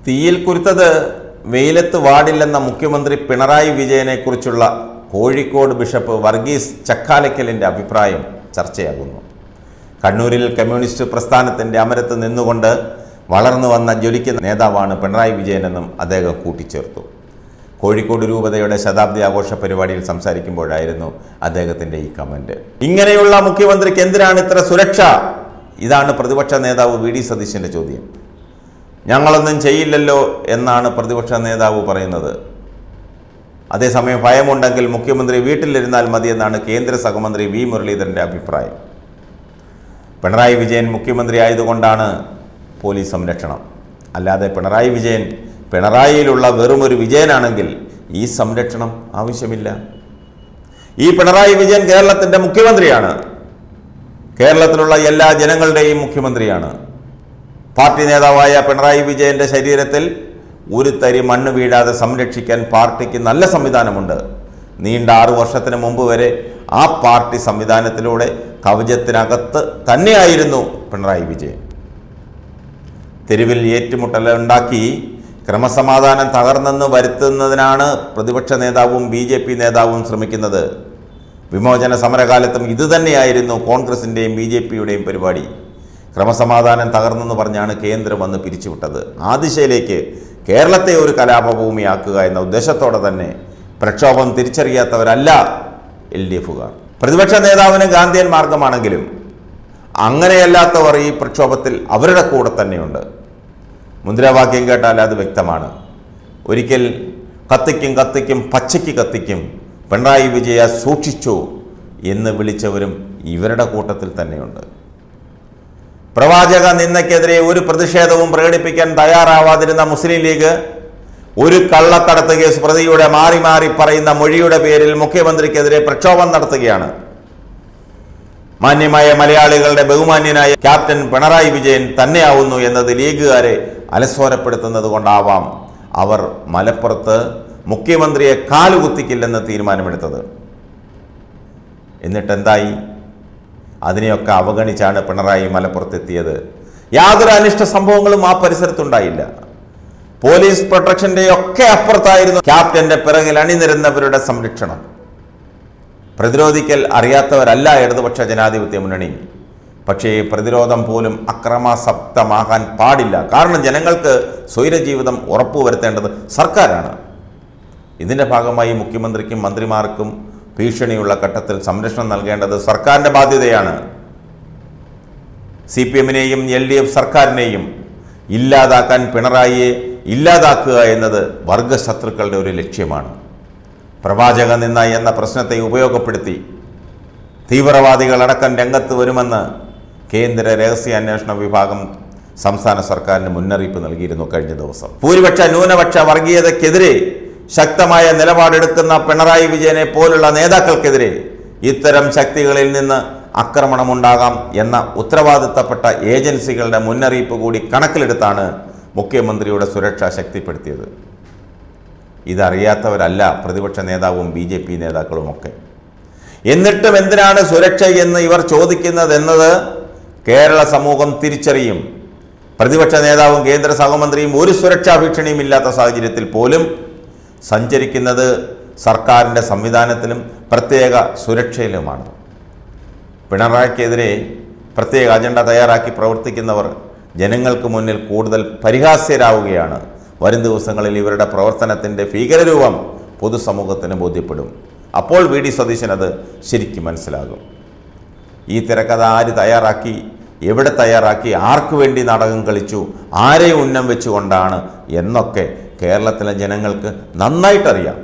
തീയിൽ കുരുത്തത് വെയിലത്ത് വാടില്ലെന്ന മുഖ്യമന്ത്രി പിണറായി വിജയനെക്കുറിച്ചുള്ള കോഴിക്കോട് ബിഷപ്പ് വർഗീസ് ചക്കാലക്കലിൻ്റെ അഭിപ്രായം ചർച്ചയാകുന്നു കണ്ണൂരിൽ കമ്മ്യൂണിസ്റ്റ് പ്രസ്ഥാനത്തിൻ്റെ അമരത്ത് നിന്നുകൊണ്ട് വളർന്നു വന്ന ജ്വലിക്കുന്ന നേതാവാണ് പിണറായി വിജയനെന്നും അദ്ദേഹം കൂട്ടിച്ചേർത്തു കോഴിക്കോട് രൂപതയുടെ ശതാബ്ദി ആഘോഷ പരിപാടിയിൽ സംസാരിക്കുമ്പോഴായിരുന്നു അദ്ദേഹത്തിൻ്റെ ഈ കമൻറ്റ് ഇങ്ങനെയുള്ള മുഖ്യമന്ത്രിക്ക് എന്തിനാണ് ഇത്ര സുരക്ഷ ഇതാണ് പ്രതിപക്ഷ നേതാവ് വി ഡി സതീശൻ്റെ ചോദ്യം ഞങ്ങളൊന്നും ചെയ്യില്ലല്ലോ എന്നാണ് പ്രതിപക്ഷ നേതാവ് പറയുന്നത് അതേസമയം ഭയമുണ്ടെങ്കിൽ മുഖ്യമന്ത്രി വീട്ടിലിരുന്നാൽ മതിയെന്നാണ് കേന്ദ്ര സഹമന്ത്രി വി മുരളീധരൻ്റെ അഭിപ്രായം പിണറായി വിജയൻ മുഖ്യമന്ത്രി ആയതുകൊണ്ടാണ് പോലീസ് സംരക്ഷണം അല്ലാതെ പിണറായി വിജയൻ പിണറായിയിലുള്ള വെറുമൊരു വിജയനാണെങ്കിൽ ഈ സംരക്ഷണം ആവശ്യമില്ല ഈ പിണറായി വിജയൻ കേരളത്തിൻ്റെ മുഖ്യമന്ത്രിയാണ് കേരളത്തിലുള്ള എല്ലാ ജനങ്ങളുടെയും മുഖ്യമന്ത്രിയാണ് പാർട്ടി നേതാവായ പിണറായി വിജയന്റെ ശരീരത്തിൽ ഒരു തരി മണ്ണ് വീഴാതെ സംരക്ഷിക്കാൻ പാർട്ടിക്ക് നല്ല സംവിധാനമുണ്ട് നീണ്ട ആറു വർഷത്തിന് മുമ്പ് വരെ ആ പാർട്ടി സംവിധാനത്തിലൂടെ കവചത്തിനകത്ത് തന്നെയായിരുന്നു പിണറായി വിജയൻ തെരുവിൽ ഏറ്റുമുട്ടലുണ്ടാക്കി ക്രമസമാധാനം തകർന്നെന്ന് വരുത്തുന്നതിനാണ് പ്രതിപക്ഷ നേതാവും ബി ജെ പി നേതാവും ശ്രമിക്കുന്നത് വിമോചന സമരകാലത്തും ഇതുതന്നെയായിരുന്നു കോൺഗ്രസിൻ്റെയും ബി ജെ പിയുടെയും പരിപാടി ക്രമസമാധാനം തകർന്നെന്ന് പറഞ്ഞാണ് കേന്ദ്രം വന്ന് പിരിച്ചുവിട്ടത് ആ ദിശയിലേക്ക് കേരളത്തെ ഒരു കലാപഭൂമിയാക്കുക എന്ന ഉദ്ദേശത്തോടെ തന്നെ പ്രക്ഷോഭം തിരിച്ചറിയാത്തവരല്ല എൽ ഡി എഫുകാർ പ്രതിപക്ഷ നേതാവിന് ഗാന്ധിയൻ മാർഗമാണെങ്കിലും അങ്ങനെയല്ലാത്തവർ ഈ പ്രക്ഷോഭത്തിൽ അവരുടെ കൂടെ തന്നെയുണ്ട് മുദ്രാവാക്യം കേട്ടാൽ അത് വ്യക്തമാണ് ഒരിക്കൽ കത്തിക്കും കത്തിക്കും പച്ചയ്ക്ക് കത്തിക്കും പിണറായി വിജയ സൂക്ഷിച്ചു എന്ന് വിളിച്ചവരും ഇവരുടെ കൂട്ടത്തിൽ തന്നെയുണ്ട് പ്രവാചക നിന്നയ്ക്കെതിരെ ഒരു പ്രതിഷേധവും പ്രകടിപ്പിക്കാൻ തയ്യാറാവാതിരുന്ന മുസ്ലിം ലീഗ് ഒരു കള്ളക്കടത്ത് കേസ് പ്രതിയുടെ മാറി മാറി പറയുന്ന മൊഴിയുടെ പേരിൽ മുഖ്യമന്ത്രിക്കെതിരെ പ്രക്ഷോഭം നടത്തുകയാണ് മാന്യമായ മലയാളികളുടെ ബഹുമാന്യനായ ക്യാപ്റ്റൻ പിണറായി വിജയൻ തന്നെയാവുന്നു എന്നത് ലീഗുകാരെ അലസ്വരപ്പെടുത്തുന്നത് കൊണ്ടാവാം അവർ മലപ്പുറത്ത് മുഖ്യമന്ത്രിയെ കാലുകുത്തിക്കില്ലെന്ന് തീരുമാനമെടുത്തത് എന്നിട്ടെന്തായി അതിനെയൊക്കെ അവഗണിച്ചാണ് പിണറായി മലപ്പുറത്തെത്തിയത് യാതൊരു അനിഷ്ട സംഭവങ്ങളും ആ പരിസരത്തുണ്ടായില്ല പോലീസ് പ്രൊട്ടക്ഷന്റെ ഒക്കെ അപ്പുറത്തായിരുന്നു ക്യാപ്റ്റന്റെ പിറകിൽ അണിനിരുന്നവരുടെ സംരക്ഷണം പ്രതിരോധിക്കൽ അറിയാത്തവരല്ല ഇടതുപക്ഷ ജനാധിപത്യ മുന്നണി പക്ഷേ പ്രതിരോധം പോലും അക്രമാസക്തമാകാൻ പാടില്ല കാരണം ജനങ്ങൾക്ക് സ്വൈരജീവിതം ഉറപ്പുവരുത്തേണ്ടത് സർക്കാരാണ് ഇതിൻ്റെ ഭാഗമായി മുഖ്യമന്ത്രിക്കും മന്ത്രിമാർക്കും ഭീഷണിയുള്ള ഘട്ടത്തിൽ സംരക്ഷണം നൽകേണ്ടത് സർക്കാരിൻ്റെ ബാധ്യതയാണ് സി പി എമ്മിനെയും എൽ ഡി എഫ് സർക്കാരിനെയും ഇല്ലാതാക്കാൻ പിണറായിയെ ഇല്ലാതാക്കുക എന്നത് വർഗശത്രുക്കളുടെ ഒരു ലക്ഷ്യമാണ് പ്രവാചക നിന്ന എന്ന പ്രശ്നത്തെ ഉപയോഗപ്പെടുത്തി തീവ്രവാദികളടക്കം രംഗത്ത് വരുമെന്ന് കേന്ദ്ര രഹസ്യാന്വേഷണ വിഭാഗം സംസ്ഥാന സർക്കാരിന് മുന്നറിയിപ്പ് നൽകിയിരുന്നു കഴിഞ്ഞ ദിവസം ഭൂരിപക്ഷ ന്യൂനപക്ഷ വർഗീയതയ്ക്കെതിരെ ശക്തമായ നിലപാടെടുക്കുന്ന പിണറായി വിജയനെ പോലുള്ള നേതാക്കൾക്കെതിരെ ഇത്തരം ശക്തികളിൽ നിന്ന് ആക്രമണമുണ്ടാകാം എന്ന ഉത്തരവാദിത്തപ്പെട്ട ഏജൻസികളുടെ മുന്നറിയിപ്പ് കൂടി കണക്കിലെടുത്താണ് മുഖ്യമന്ത്രിയുടെ സുരക്ഷ ശക്തിപ്പെടുത്തിയത് ഇതറിയാത്തവരല്ല പ്രതിപക്ഷ നേതാവും ബി ജെ പി നേതാക്കളുമൊക്കെ എന്നിട്ടും എന്തിനാണ് സുരക്ഷ എന്ന് ഇവർ ചോദിക്കുന്നതെന്നത് കേരള സമൂഹം തിരിച്ചറിയും പ്രതിപക്ഷ നേതാവും കേന്ദ്ര സഹമന്ത്രിയും ഒരു സുരക്ഷാ ഭീഷണിയും ഇല്ലാത്ത സാഹചര്യത്തിൽ പോലും സഞ്ചരിക്കുന്നത് സർക്കാരിൻ്റെ സംവിധാനത്തിലും പ്രത്യേക സുരക്ഷയിലുമാണ് പിണറായിക്കെതിരെ പ്രത്യേക അജണ്ട തയ്യാറാക്കി പ്രവർത്തിക്കുന്നവർ ജനങ്ങൾക്ക് മുന്നിൽ കൂടുതൽ പരിഹാസ്യരാവുകയാണ് വരും ദിവസങ്ങളിൽ ഇവരുടെ പ്രവർത്തനത്തിൻ്റെ ഭീകരരൂപം പൊതുസമൂഹത്തിന് ബോധ്യപ്പെടും അപ്പോൾ വി ഡി സതീശൻ അത് ശരിക്കും മനസ്സിലാകും ഈ തിരക്കഥ ആര് തയ്യാറാക്കി എവിടെ തയ്യാറാക്കി ആർക്കു വേണ്ടി നാടകം കളിച്ചു ആരെ ഉന്നം വെച്ചുകൊണ്ടാണ് എന്നൊക്കെ കേരളത്തിലെ ജനങ്ങൾക്ക് നന്നായിട്ടറിയാം